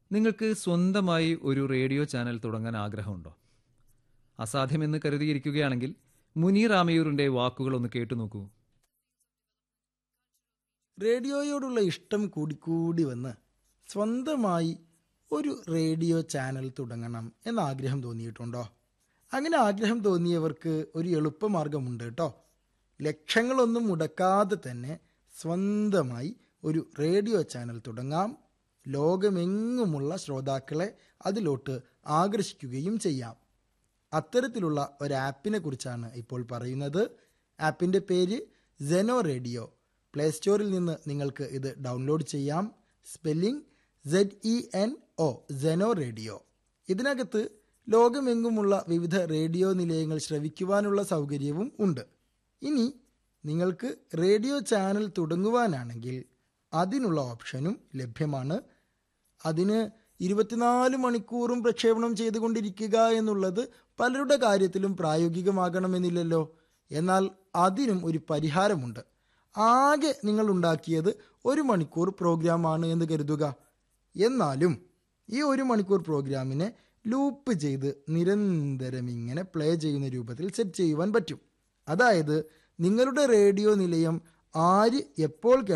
നിങ്ങൾക്ക് സ്വന്തമായി ഒരു റേഡിയോ ചാനൽ തുടങ്ങാൻ ആഗ്രഹമുണ്ടോ അസാധ്യമെന്ന് കരുതിയിരിക്കുകയാണെങ്കിൽ മുനീർ ആമയൂറിന്റെ വാക്കുകളൊന്ന് കേട്ടു നോക്കൂ റേഡിയോയോടുള്ള ഇഷ്ടം കൂടിക്കൂടി വന്ന് സ്വന്തമായി ഒരു റേഡിയോ ചാനൽ തുടങ്ങണം എന്ന ആഗ്രഹം തോന്നിയിട്ടുണ്ടോ അങ്ങനെ ആഗ്രഹം തോന്നിയവർക്ക് ഒരു എളുപ്പമാർഗമുണ്ട് കേട്ടോ ലക്ഷങ്ങളൊന്നും മുടക്കാതെ തന്നെ സ്വന്തമായി ഒരു റേഡിയോ ചാനൽ തുടങ്ങാം ലോകമെങ്ങുമുള്ള ശ്രോതാക്കളെ അതിലോട്ട് ആകർഷിക്കുകയും ചെയ്യാം അത്തരത്തിലുള്ള ഒരു ആപ്പിനെ കുറിച്ചാണ് ഇപ്പോൾ പറയുന്നത് ആപ്പിൻ്റെ പേര് സെനോ റേഡിയോ പ്ലേ സ്റ്റോറിൽ നിന്ന് നിങ്ങൾക്ക് ഇത് ഡൗൺലോഡ് ചെയ്യാം spelling Z E N O Zeno radio ഇതിനകത്ത് ലോകമെങ്ങുമുള്ള വിവിധ റേഡിയോ നിലയങ്ങൾ ശ്രവിക്കുവാനുള്ള സൗകര്യവും ഉണ്ട് ഇനി നിങ്ങൾക്ക് റേഡിയോ ചാനൽ തുടങ്ങുവാനാണെങ്കിൽ അതിനുള്ള ഓപ്ഷനും ലഭ്യമാണ് അതിന് ഇരുപത്തിനാല് മണിക്കൂറും പ്രക്ഷേപണം ചെയ്തുകൊണ്ടിരിക്കുക എന്നുള്ളത് പലരുടെ കാര്യത്തിലും പ്രായോഗികമാകണമെന്നില്ലല്ലോ എന്നാൽ അതിനും ഒരു പരിഹാരമുണ്ട് ആകെ നിങ്ങൾ ഉണ്ടാക്കിയത് ഒരു മണിക്കൂർ പ്രോഗ്രാമാണ് എന്ന് കരുതുക എന്നാലും ഈ ഒരു മണിക്കൂർ പ്രോഗ്രാമിനെ ലൂപ്പ് ചെയ്ത് നിരന്തരം ഇങ്ങനെ പ്ലേ ചെയ്യുന്ന രൂപത്തിൽ സെറ്റ് ചെയ്യുവാൻ പറ്റും അതായത് നിങ്ങളുടെ റേഡിയോ നിലയം ആര് എപ്പോൾ